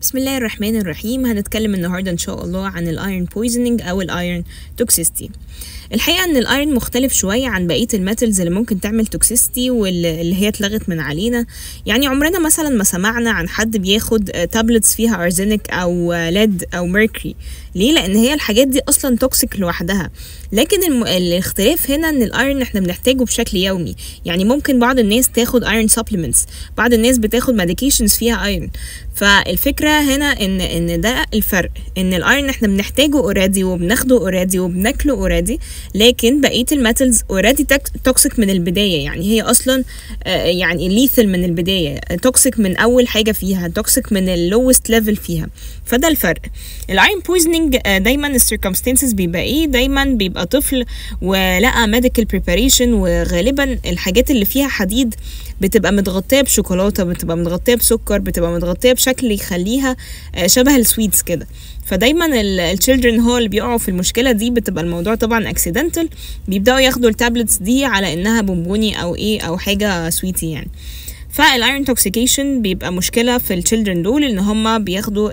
بسم الله الرحمن الرحيم هنتكلم النهارده ان شاء الله عن الايرون بويزنينج او الايرون توكسيستي الحقيقه ان الايرون مختلف شويه عن بقيه الميتالز اللي ممكن تعمل توكسيستي واللي هي اتلغت من علينا يعني عمرنا مثلا ما سمعنا عن حد بياخد تابلتس فيها ارزينيك او ليد او ميركوري ليه لان هي الحاجات دي اصلا توكسيك لوحدها لكن الم... الاختلاف هنا ان الايرون احنا بنحتاجه بشكل يومي يعني ممكن بعض الناس تاخد ايرون سبلمنتس بعض الناس بتاخد ميديكيشنز فيها ايرون فالفكره هنا ان ان ده الفرق ان الايرون احنا بنحتاجه اوريدي وبناخده اوريدي وبناكله اوريدي لكن بقيه الميتالز اوريدي توكسيك من البدايه يعني هي اصلا يعني ليثل من البدايه توكسيك من اول حاجه فيها توكسيك من اللوست ليفل فيها فده الفرق الايرون بويزنينج دايما السيركمستانسز بيبقى ايه دايما بيبقى طفل ولقى ميديكال بريباريشن وغالبا الحاجات اللي فيها حديد بتبقى متغطيه بشوكولاته بتبقى متغطيه بسكر بتبقى متغطيه بشكل يخليها شبه السويتس كده فدايما التشيلدرن هو اللي بيقعوا في المشكله دي بتبقى الموضوع طبعا اكسيدنتال بيبداوا ياخدوا التابلتس دي على انها بونبوني او ايه او حاجه سويتي يعني فالايرون توكسيكيشن بيبقى مشكله في التشيلدرن دول ان هم بياخدوا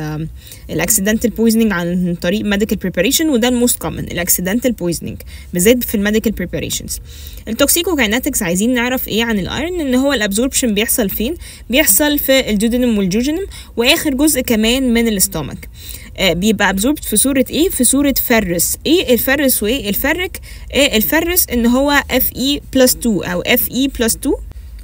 الاكسيدنتال بويزنينج عن طريق ميديكال بريباريشن وده الموست كومن الاكسيدنتال بويزنينج بالذات في الميديكال بريباريشنز التوكسيكوكاينetics عايزين نعرف ايه عن الايرون ان هو الابزوربشن بيحصل فين بيحصل في الدودينم والجوجينم واخر جزء كمان من الاستومك آه بيبقى ابزوربد في صورة ايه في صورة فرس ايه الفرس وايه الفرك إيه الفرس ان هو اف اي بلس 2 او اف اي بلس 2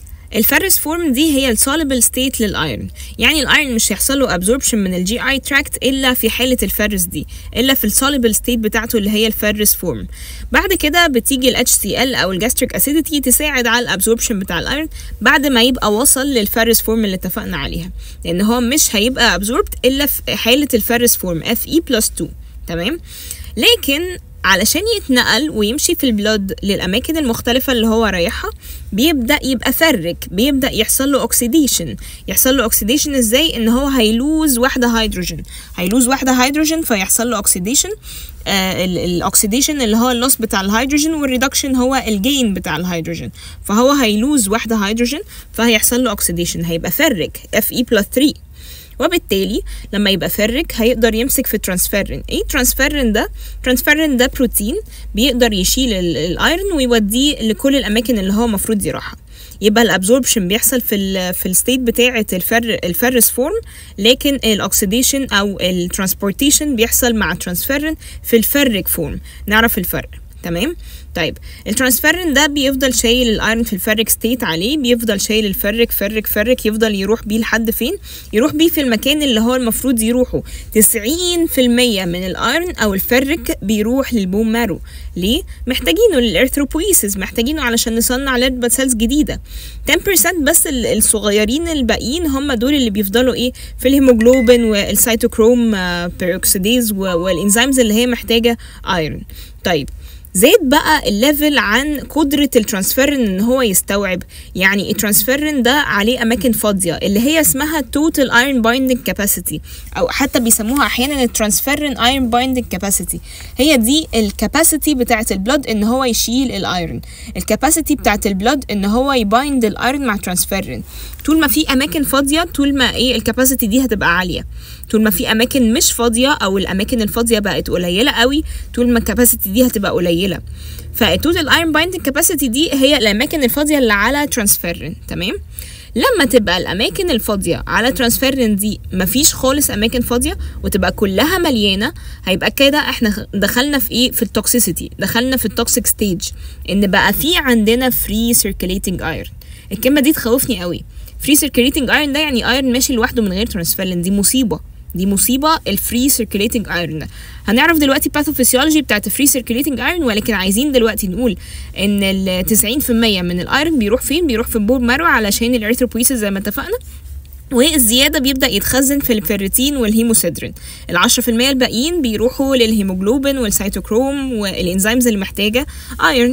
الفرس فورم دي هي السوليبل ستيت للايرون يعني الايرون مش هيحصل له ابزوربشن من الجي اي تراكت الا في حاله الفرس دي الا في السوليبل ستيت بتاعته اللي هي الفرس فورم بعد كده بتيجي الاتش سي ال او الجاستريك اسيديتي تساعد على الابزوربشن بتاع الايرون بعد ما يبقى وصل للفرس فورم اللي اتفقنا عليها لان هو مش هيبقى ابزوربد الا في حاله الفرس فورم اف اي بلس 2 تمام لكن علشان يتنقل ويمشي في البلود للأماكن المختلفة اللي هو رايحها بيبدأ يبقى فرك بيبدأ يحصل له أكسيديشن يحصل له أكسيديشن إزاي إن هو هيلوز واحدة هيدروجين هيلوز واحدة هيدروجين فيحصل له أكسيديشن آه الاكسيديشن اللي هو اللوس بتاع الهيدروجين والريدكشن هو الجين بتاع الهيدروجين فهو هيلوز واحدة هيدروجين فهيحصل له أكسيديشن هيبقى فرك اف اي بلس 3 وبالتالي لما يبقى فرك هيقدر يمسك في ترانسفيرين ايه ترانسفيرين ده ترانسفيرين ده بروتين بيقدر يشيل الايرون ويوديه لكل الاماكن اللي هو المفروض يروحها يبقى الابزوربشن بيحصل في ال في الستيت بتاعه الفر الفرس فورم لكن الاكسيديشن او الترانسبورتيشن بيحصل مع الترانسفيرين في الفرك فورم نعرف الفرق تمام طيب الترانسفيرين ده بيفضل شايل الايرون في الفرك ستيت عليه بيفضل شايل الفرك فرك فرك يفضل يروح بيه لحد فين يروح بيه في المكان اللي هو المفروض يروحه 90% من الايرون او الفرك بيروح للبون مارو ليه محتاجينه للارثروبويسز محتاجينه علشان نصنع ريد سيلز جديده 10% بس الصغيرين الباقيين هم دول اللي بيفضلوا ايه في الهيموجلوبين والسيتوكروم بيروكسيديز والانزيمز اللي هي محتاجه ايرون طيب زاد بقى الليفل عن قدرة الترانسفيرين ان هو يستوعب يعني الترانسفيرين ده عليه اماكن فاضية اللي هي اسمها total iron binding capacity او حتى بيسموها احيانا الترانسفيرين iron binding capacity هي دي الكاباسيتي بتاعة البلود ان هو يشيل الايرون الكاباسيتي بتاعة البلود ان هو يبايند الايرون مع ترانسفيرين طول ما في اماكن فاضية طول ما ايه الكاباسيتي دي هتبقى عالية طول ما في اماكن مش فاضيه او الاماكن الفاضيه بقت قليله قوي طول ما الكاباسيتي دي هتبقى قليله فالتوتال ايرون بايندنج كاباسيتي دي هي الاماكن الفاضيه اللي على ترانسفيرين تمام لما تبقى الاماكن الفاضيه على ترانسفيرين دي مفيش خالص اماكن فاضيه وتبقى كلها مليانه هيبقى كده احنا دخلنا في ايه في التوكسيسيتي دخلنا في التوكسيك ستيج ان بقى في عندنا فري سيركيليتنج ايرون الكلمه دي تخوفني قوي فري سيركيليتنج ايرون ده يعني ايرون ماشي لوحده من غير ترانسفيرين دي مصيبه دي مصيبه الفري سيركيليتنج ايرون هنعرف دلوقتي باثوفيسيولوجي بتاعت الفري سيركيليتنج ايرون ولكن عايزين دلوقتي نقول ان ال 90% من الايرون بيروح فين بيروح في البول مارو علشان الاريثروبويسيس زي ما اتفقنا والزيادة بيبدأ يتخزن في الفيرتين والهيموسيدرين العشرة في المية الباقيين بيروحوا للهيموجلوبين والسيتوكروم والإنزيمز اللي محتاجة ايرون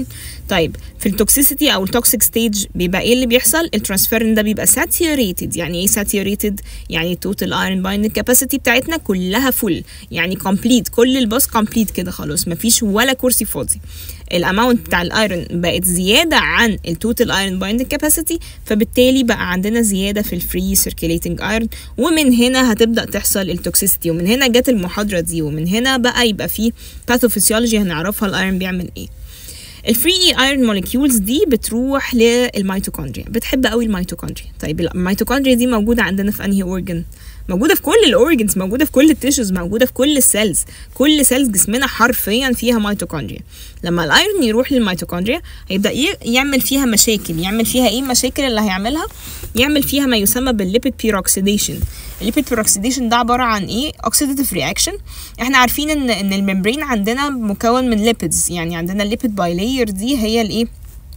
طيب في التوكسيسيتي او التوكسيك ستيج بيبقى ايه اللي بيحصل الترانسفيرين ده بيبقى ساتيوريتد يعني ايه ساتيوريتد يعني التوتال ايرون بايندنج كاباسيتي بتاعتنا كلها فل يعني كومبليت كل الباص كومبليت كده خلاص مفيش ولا كرسي فاضي الاماونت بتاع الايرون بقت زياده عن التوتال ايرون بايندنج كاباسيتي فبالتالي بقى عندنا زياده في الفري سيركيليتنج ايرون ومن هنا هتبدا تحصل التوكسيسيتي ومن هنا جت المحاضره دي ومن هنا بقى يبقى في باثوفيسيولوجي هنعرفها الايرون بيعمل ايه الفري ايرون موليكيولز دي بتروح للميتوكوندريا بتحب قوي الميتوكوندريا طيب الميتوكوندريا دي موجوده عندنا في انهي اورجن موجوده في كل الاورجنز موجوده في كل التيشوز موجوده في كل السيلز كل سيلز جسمنا حرفيا فيها ميتوكوندريا لما الايرون يروح للميتوكوندريا هيبدا يعمل فيها مشاكل يعمل فيها ايه المشاكل اللي هيعملها يعمل فيها ما يسمى بالليبيد بيروكسيديشن الليبيد بيروكسيديشن ده عباره عن ايه اوكسيديتيف رياكشن احنا عارفين ان ان الممبرين عندنا مكون من ليبيدز يعني عندنا الليبيد باي لاير دي هي الايه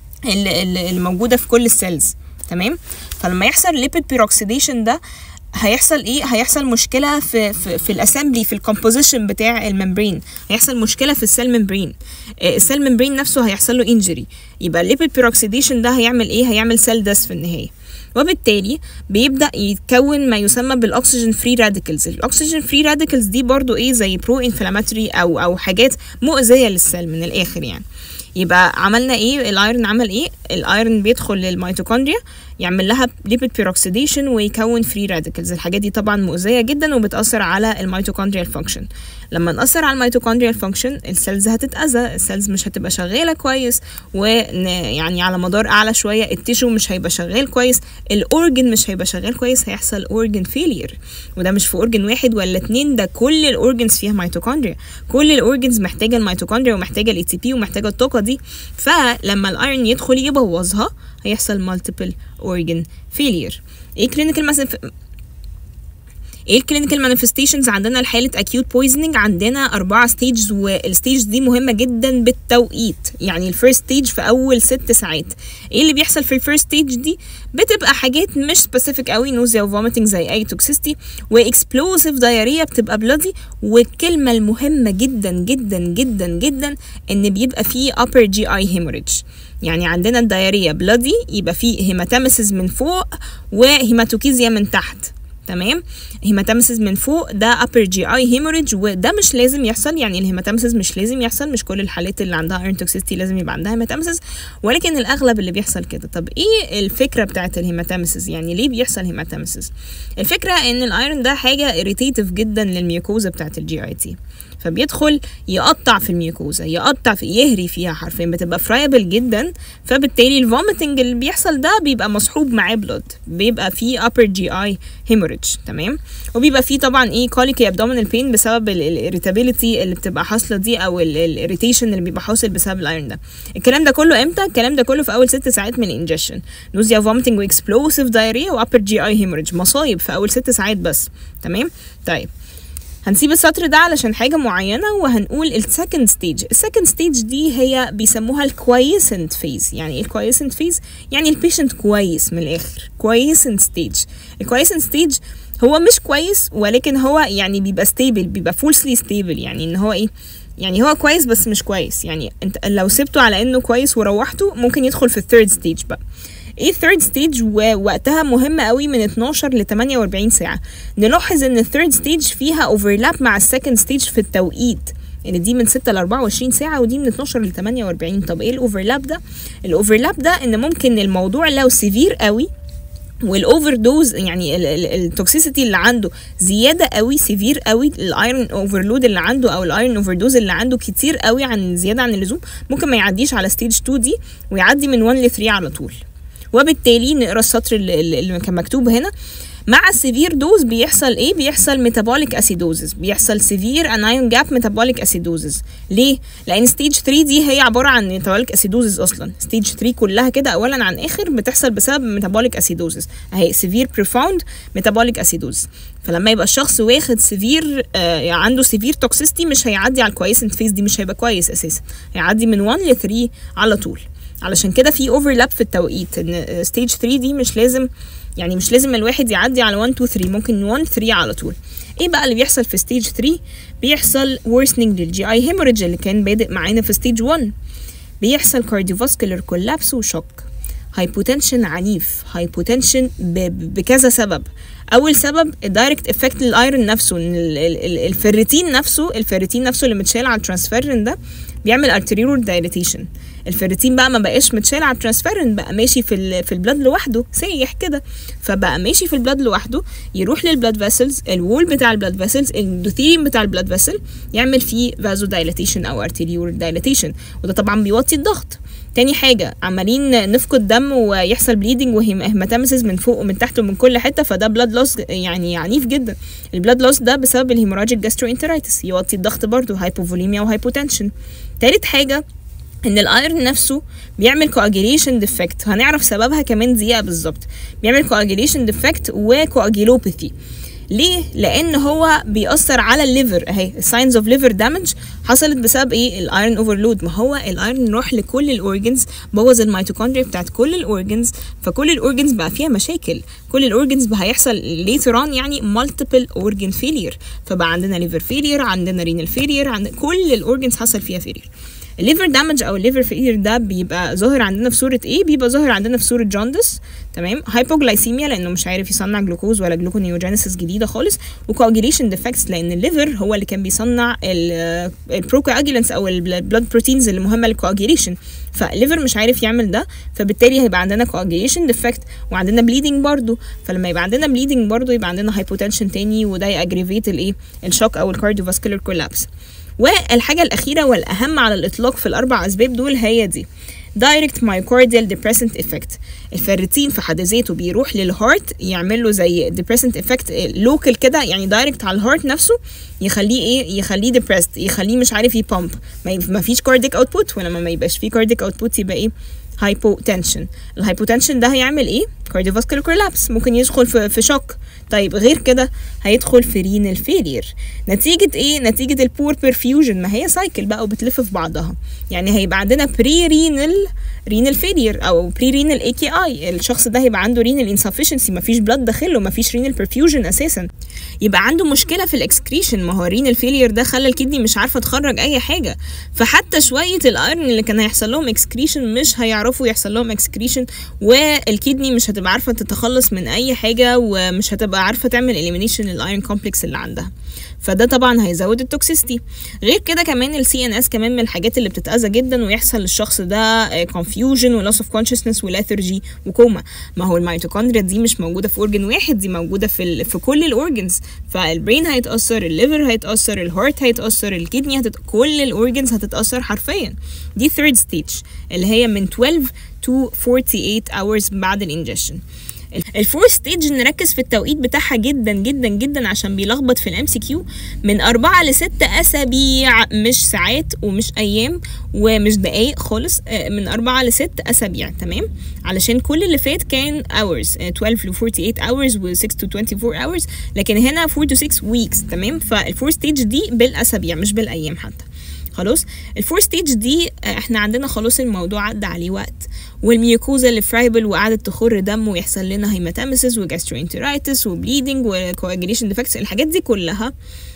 اللي موجوده في كل السيلز تمام فلما يحصل ليبيد بيروكسيديشن ده هيحصل ايه هيحصل مشكله في في, في الاسامبلي في الكومبوزيشن بتاع الممبرين هيحصل مشكله في السيل ممبرين السيل ممبرين نفسه هيحصل له انجري يبقى الليبيد بيروكسيديشن ده هيعمل ايه هيعمل سيل ديث في النهايه وبالتالي بيبدا يتكون ما يسمى بالاكسجين فري راديكلز الاكسجين فري راديكلز دي برضو ايه زي برو انفلاماتوري او او حاجات مؤذيه للسيل من الاخر يعني يبقى عملنا ايه الايرون عمل ايه الايرون بيدخل للميتوكوندريا يعمل لها ليبيد بيروكسيديشن ويكون فري راديكلز الحاجات دي طبعا مؤذيه جدا وبتاثر على الميتوكوندريال فانكشن لما نأثر على الميتوكوندريال فانكشن السيلز هتتأذى السيلز مش هتبقى شغاله كويس ويعني على مدار اعلى شويه التيشو مش هيبقى شغال كويس الاورجن مش هيبقى شغال كويس هيحصل اورجن فيلير وده مش في اورجن واحد ولا اتنين ده كل الاورجنز فيها ميتوكوندريا كل الاورجنز محتاجه الميتوكوندريا ومحتاجه الاي تي بي ومحتاجه الطاقه دي فلما الايرون يدخل يبوظها هيحصل مالتيبل اورجن فيلير ايه كلينيكال ايه الكلينيكال مانيفستيشنز عندنا لحاله اكيوت بويزنينج عندنا اربعه ستيجز والستيج دي مهمه جدا بالتوقيت يعني الفيرست ستيج في اول ست ساعات ايه اللي بيحصل في الفيرست ستيج دي بتبقى حاجات مش سبيسيفيك قوي نوزيا وفوميتنج زي اي توكسيستي واكسبلوسيف دايريا بتبقى بلادي والكلمه المهمه جدا جدا جدا جدا ان بيبقى فيه upper GI hemorrhage يعني عندنا الدايريا بلادي يبقى فيه هيماتامسز من فوق وهيماتوكيزيا من تحت تمام هيماتامسز من فوق ده upper GI hemorrhage وده مش لازم يحصل يعني الهيماتامسز مش لازم يحصل مش كل الحالات اللي عندها iron toxicity لازم يبقى عندها هيماتامسز ولكن الاغلب اللي بيحصل كده طب ايه الفكره بتاعت الهيماتامسز يعني ليه بيحصل هيماتامسز الفكره ان الايرون ده حاجه irritative جدا للميوكوزا بتاعت الجي اي تي فبيدخل يقطع في الميوكوزا يقطع في يهري فيها حرفيا بتبقى فرايبل جدا فبالتالي الفوميتنج اللي بيحصل ده بيبقى مصحوب معاه بلود بيبقى فيه upper GI hemorrhage تمام وبيبقى فيه طبعا ايه كوليكي abdominal pain بسبب الاريتابيليتي اللي بتبقى حاصله دي او الاريتيشن اللي بيبقى حاصل بسبب الايرون ده الكلام ده كله امتى الكلام ده كله في اول ست ساعات من الانجكشن نوزيا فوميتنج واكسبلوسيف دايريا وابر جي اي هيموريدج مصايب في اول ست ساعات بس تمام طيب هنسيب السطر ده علشان حاجة معينة وهنقول السكند ستيج السكند ستيج دي هي بيسموها الكويسنت فيز يعني ايه الكويسنت فيز يعني البيشنت كويس من الاخر كويسنت ستيج الكويسنت ستيج هو مش كويس ولكن هو يعني بيبقى ستيبل بيبقى فولسلي ستيبل يعني ان هو ايه يعني هو كويس بس مش كويس يعني انت لو سبته على انه كويس وروحته ممكن يدخل في الثيرد ستيج بقى ايه الثيرد ستيج ووقتها مهم قوي من 12 ل 48 ساعه نلاحظ ان الثيرد ستيج فيها اوفرلاب مع السكند ستيج في التوقيت ان دي من 6 ل 24 ساعه ودي من 12 ل 48 طب ايه الاوفرلاب ده الاوفرلاب ده ان ممكن الموضوع لو سيفير قوي والاوفر دوز يعني التوكسيسيتي اللي عنده زياده قوي سيفير قوي الايرون اوفرلود اللي عنده او الايرون اوفر دوز اللي عنده كتير قوي عن زياده عن اللزوم ممكن ما يعديش على ستيج 2 دي ويعدي من 1 ل 3 على طول وبالتالي نقرا السطر اللي, اللي كان مكتوب هنا مع السيفير دوز بيحصل ايه بيحصل ميتابوليك اسيدوزز بيحصل سيفير انايون جاب ميتابوليك اسيدوزز ليه لان ستيج 3 دي هي عباره عن ميتابوليك اسيدوزز اصلا ستيج 3 كلها كده اولا عن اخر بتحصل بسبب ميتابوليك اسيدوزز اهي سيفير بروفاوند ميتابوليك اسيدوز فلما يبقى الشخص واخد سيفير آه يعني عنده سيفير توكسيستي مش هيعدي على الكويسنت فيز دي مش هيبقى كويس اساسا هيعدي من 1 ل 3 على طول علشان كده في اوفرلاب في التوقيت ان ستيج 3 دي مش لازم يعني مش لازم الواحد يعدي على 1 2 3 ممكن 1 3 على طول ايه بقى اللي بيحصل في ستيج 3 بيحصل worsening للجي اي hemorrhage اللي كان بادئ معانا في ستيج 1 بيحصل كارديوفاسكولار كولابس وشوك هايبوتنشن عنيف هايبوتنشن بكذا سبب اول سبب دايركت افكت للايرون نفسه ان الفيرتين نفسه الفيرتين نفسه اللي متشال على الترانسفيرين ده بيعمل ارتريول دايليتيشن الفيرتين بقى ما بقاش متشال على الترانسفيرين بقى ماشي في ال في البلاد لوحده سايح كده فبقى ماشي في البلاد لوحده يروح للبلاد فيسلز الوول بتاع البلاد فيسلز الاندوثيليوم بتاع البلاد فيسل يعمل فيه فازو دايليتيشن او ارتريول دايليتيشن وده طبعا بيوطي الضغط تاني حاجة عمالين نفقد دم ويحصل بليدنج وهيماتامسز من فوق ومن تحت ومن كل حتة فده بلاد لوس يعني عنيف جدا البلاد لوس ده بسبب الهيموراجيك جاستروانترايتس يوطي الضغط برضه هايبوفوليميا وهايبوتنشن تالت حاجة ان الايرن نفسه بيعمل كواجيليشن ديفكت هنعرف سببها كمان دقيقه بالظبط بيعمل كواجيليشن ديفكت وكواجيلوباثي ليه؟ لان هو بيأثر على الليفر اهي ساينز اوف ليفر دامج حصلت بسبب ايه؟ الايرن اوفرلود ما هو الايرن راح لكل الاورجنز بوظ الميتوكوندريا بتاعت كل الاورجنز فكل الاورجنز بقى فيها مشاكل كل الاورجنز بقى هيحصل ليتر اون يعني مالتيبل اورجن فيلير فبقى عندنا ليفر فيلير عندنا رينال فيلير عند كل الاورجنز حصل فيها فيلير الليفر دامج او الليفر فيلير ده بيبقى ظاهر عندنا في صوره ايه بيبقى ظاهر عندنا في صوره جوندس تمام هايبوجلايسيميا لانه مش عارف يصنع جلوكوز ولا جلوكونيوجينيسيس جديده خالص وكواجيليشن ديفكتس لان الليفر هو اللي كان بيصنع البروكواجيلنس او البلاد بروتينز اللي مهمه للكواجيليشن فالليفر مش عارف يعمل ده فبالتالي هيبقى عندنا كواجيليشن ديفكت وعندنا بليدنج برضو فلما يبقى عندنا بليدنج برضو يبقى عندنا هايبوتنشن تاني وده ياجريفيت الايه الشوك او الكارديوفاسكولار كولابس والحاجة الأخيرة والأهم على الإطلاق في الأربع أسباب دول هي دي دايركت مايوكارديال depressant افكت الفيرتين في حد ذاته بيروح للهارت يعمل له زي depressant افكت لوكال كده يعني دايركت على الهارت نفسه يخليه ايه يخليه depressed يخليه مش عارف يبامب ما فيش كارديك اوتبوت ولما ما يبقاش فيه كارديك اوتبوت يبقى ايه هايبوتنشن الهايبوتنشن ده هيعمل ايه كارديوفاسكولار كولابس ممكن يدخل في, في شوك طيب غير كده هيدخل في رينال فيلير نتيجة ايه نتيجة البور برفيوجن ما هي سايكل بقى وبتلف في بعضها يعني هيبقى عندنا بري رينال رينال فيلير او بري رينال اي كي اي الشخص ده هيبقى عنده رينال انسفشنسي مفيش بلاد داخله مفيش رينال برفيوجن اساسا يبقى عنده مشكله في الاكسكريشن ما هو الرينال فيلير ده خلى الكدني مش عارفه تخرج اي حاجه فحتى شويه الايرن اللي كان هيحصل لهم اكسكريشن مش هيعرفوا يحصل لهم اكسكريشن والكدني مش هتبقى عارفه تتخلص من اي حاجه ومش هتبقى عارفه تعمل اليمينيشن للايرن كومبلكس اللي عندها فده طبعا هيزود التوكسيستي غير كده كمان السي ان اس كمان من الحاجات اللي بتتاذى جدا ويحصل للشخص ده كونفيوجن ولوس اوف كونشسنس وليثرجي وكوما ما هو الميتوكوندريا دي مش موجوده في اورجن واحد دي موجوده في ال... في كل الاورجنز فالبرين هيتاثر الليفر هيتاثر الهارت هيتاثر الكدني هتت... كل الاورجنز هتتاثر حرفيا دي ثيرد ستيج اللي هي من 12 to 48 hours بعد الانجكشن الفور ستيج نركز في التوقيت بتاعها جدا جدا جدا عشان بيلخبط في الام سي كيو من أربعة لست أسابيع مش ساعات ومش أيام ومش دقايق خالص من أربعة لست أسابيع تمام علشان كل اللي فات كان hours 12 ل 48 hours و 6 to 24 hours لكن هنا 4 to 6 weeks تمام فالفور ستيج دي بالأسابيع مش بالأيام حتى خلاص الفور ستيج دي احنا عندنا خلاص الموضوع عدى عليه وقت والميوكوزا اللي فرايبل وقعدت تخر دم ويحصل لنا هيماتامسس وجاستروانترايتس وبليدنج وكواجيليشن ديفكتس الحاجات دي كلها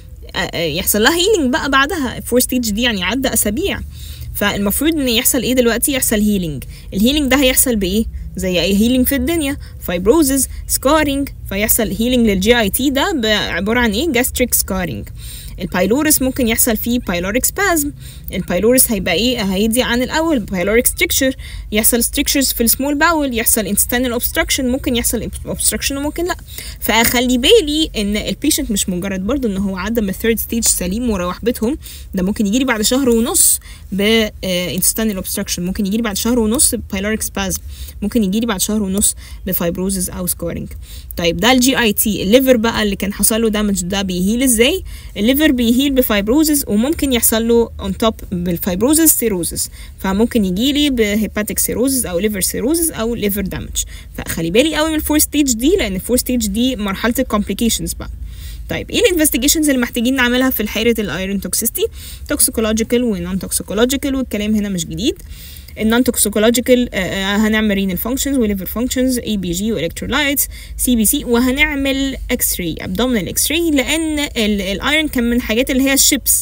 يحصل لها هيلينج بقى بعدها الفور ستيج دي يعني عدى اسابيع فالمفروض ان يحصل ايه دلوقتي يحصل هيلينج الهيلينج ده هيحصل بايه زي اي هيلينج في الدنيا فايبروزز سكارينج فيحصل هيلينج للجي اي تي ده عباره عن ايه جاستريك سكارينج البايلورس ممكن يحصل فيه بايلوريك سبازم البايلورس هيبقى ايه هيدي عن الاول بايلوريك ستريكشر يحصل ستريكشرز في السمول باول يحصل انستانال اوبستراكشن ممكن يحصل اوبستراكشن وممكن لا فاخلي بالي ان البيشنت مش مجرد برضو ان هو عدى من الثيرد ستيج سليم وروح بيتهم ده ممكن يجي لي بعد شهر ونص ب انستانال اوبستراكشن ممكن يجي لي بعد شهر ونص ببايلوريك سبازم ممكن يجي لي بعد شهر ونص بفايبروزز او سكورنج طيب ده الجي اي تي الليفر بقى اللي كان حصل له دامج ده بيهيل ازاي الليفر بيهيل بفايبروزز وممكن يحصل له اون توب بالفايبروزز سيروزز فممكن يجي لي بهيباتيك سيروزز او ليفر سيروزز او ليفر دامج فخلي بالي قوي من الفور ستيج دي لان الفور ستيج دي مرحله الكومبليكيشنز بقى طيب ايه الانفستيجيشنز اللي محتاجين نعملها في حاله الايرون توكسيستي توكسيكولوجيكال ونون توكسيكولوجيكال والكلام هنا مش جديد النون توكسيكولوجيكال هنعمل رينال فانكشنز وليفر فانكشنز اي بي جي والكترولايتس سي بي سي وهنعمل اكس راي ابدومينال اكس راي لان الايرون كان من الحاجات اللي هي الشيبس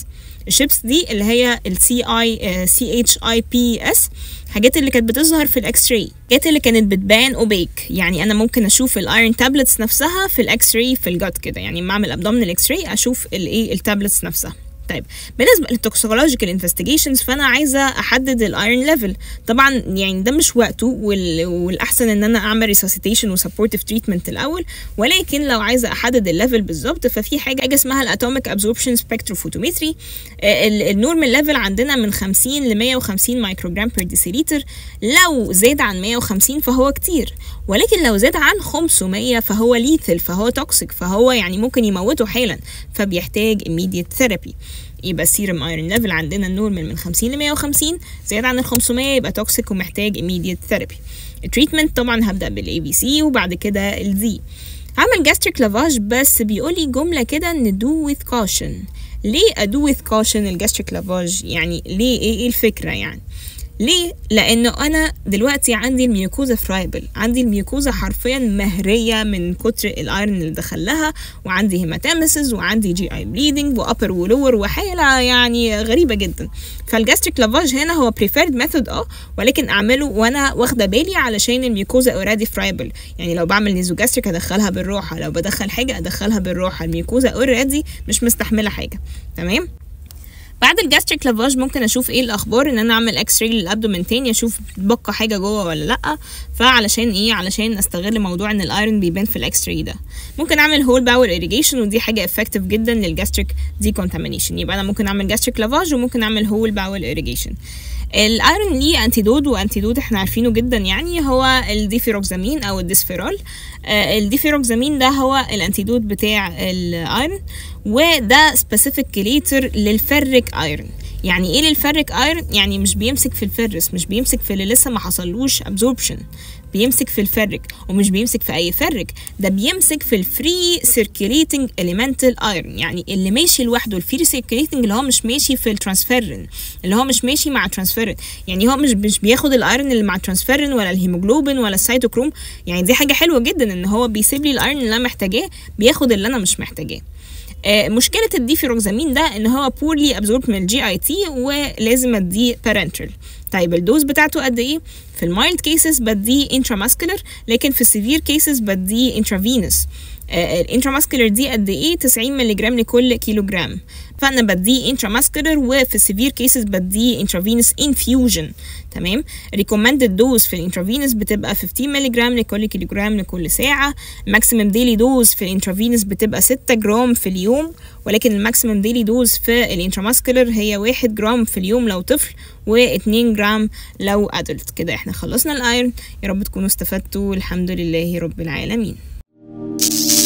الشيبس دي اللي هي السي اي سي اتش اي بي اس الحاجات اللي كانت بتظهر في الاكس راي الحاجات اللي كانت بتبان اوبيك يعني انا ممكن اشوف الايرون تابلتس نفسها في الاكس راي في الجات كده يعني لما اعمل ابدومينال اكس راي اشوف الايه التابلتس نفسها طيب بالنسبه للتوكسيكولوجيكال انفستيجيشنز فانا عايزه احدد الايرون ليفل طبعا يعني ده مش وقته وال... والاحسن ان انا اعمل ريسوسيتيشن وسبورتيف تريتمنت الاول ولكن لو عايزه احدد الليفل بالظبط ففي حاجه حاجه اسمها الاتوميك ابزوربشن سبكتروفوتومتري النورمال ليفل عندنا من 50 ل 150 مايكروجرام بير ديسيليتر لو زاد عن 150 فهو كتير ولكن لو زاد عن 500 فهو ليثل فهو توكسيك فهو يعني ممكن يموته حالا فبيحتاج immediate therapy يبقى السيرم ايرون ليفل عندنا النورمال من 50 ل 150 زيادة عن ال 500 يبقى توكسيك ومحتاج immediate therapy التريتمنت طبعا هبدأ بالاي بي سي وبعد كده الزي هعمل جاستريك لافاج بس بيقول لي جملة كده ان do with caution ليه ادو with caution الجاستريك لافاج يعني ليه ايه, إيه الفكرة يعني ليه؟ لأنه أنا دلوقتي عندي الميوكوزا فرايبل عندي الميوكوزا حرفيا مهرية من كتر الأيرون اللي دخلها وعندي هيماتامسز وعندي جي اي بليدنج وأبر ولور وحالة يعني غريبة جدا فالجاستريك لافاج هنا هو بريفيرد ميثود اه ولكن أعمله وأنا واخدة بالي علشان الميوكوزا اوريدي فرايبل يعني لو بعمل نيزوجاستريك أدخلها بالراحة لو بدخل حاجة أدخلها بالراحة الميوكوزا اوريدي مش مستحملة حاجة تمام بعد الجاستريك لافاج ممكن اشوف ايه الاخبار ان انا اعمل اكس راي للابدومين تاني اشوف بقى حاجه جوه ولا لا فعلشان ايه علشان استغل موضوع ان الايرون بيبان في الاكس راي ده ممكن اعمل هول باول اريجيشن ودي حاجه افكتيف جدا للجاستريك ديكونتامينيشن يبقى انا ممكن اعمل جاستريك لافاج وممكن اعمل هول باول اريجيشن الايرون ليه انتيدود وانتيدود احنا عارفينه جدا يعني هو الديفيروكسامين او الديسفيرول آه الديفيروكسامين ده هو الانتيدود بتاع الايرون وده سبيسيفيك كليتر للفرك ايرون يعني ايه للفرك ايرون يعني مش بيمسك في الفرس مش بيمسك في اللي لسه ما حصلوش ابزوربشن بيمسك في الفرك ومش بيمسك في اي فرك ده بيمسك في الفري سيركيليتنج اليمنتال ايرون يعني اللي ماشي لوحده الفري سيركيليتنج اللي هو مش ماشي في الترانسفيرين اللي هو مش ماشي مع الترانسفيرين يعني هو مش مش بياخد الايرون اللي مع الترانسفيرين ولا الهيموجلوبين ولا السيتوكروم يعني دي حاجه حلوه جدا ان هو بيسيب لي الايرون اللي انا محتاجاه بياخد اللي انا مش محتاجاه آه مشكلة الديفيروكسامين ده ان هو بورلي ابزورب من الجي اي تي ولازم اديه بارنترال طيب الدوز بتاعته قد ايه في المايلد كيسز بديه انتراماسكولر لكن في السيفير كيسز بديه انترافينوس الانتراماسكولر دي قد ايه 90 مللي جرام لكل كيلو جرام فانا بديه انتراماسكولر وفي السيفير كيسز بديه انترافينوس انفيوجن تمام ريكومندد دوز في الانترافينوس بتبقى 15 مللي جرام لكل كيلو جرام لكل ساعه الماكسيمم ديلي دوز في الانترافينوس بتبقى 6 جرام في اليوم ولكن الماكسيمم ديلي دوز في الانتراماسكولر هي 1 جرام في اليوم لو طفل و2 جرام لو ادلت كده احنا خلصنا الايرون يا رب تكونوا استفدتوا الحمد لله رب العالمين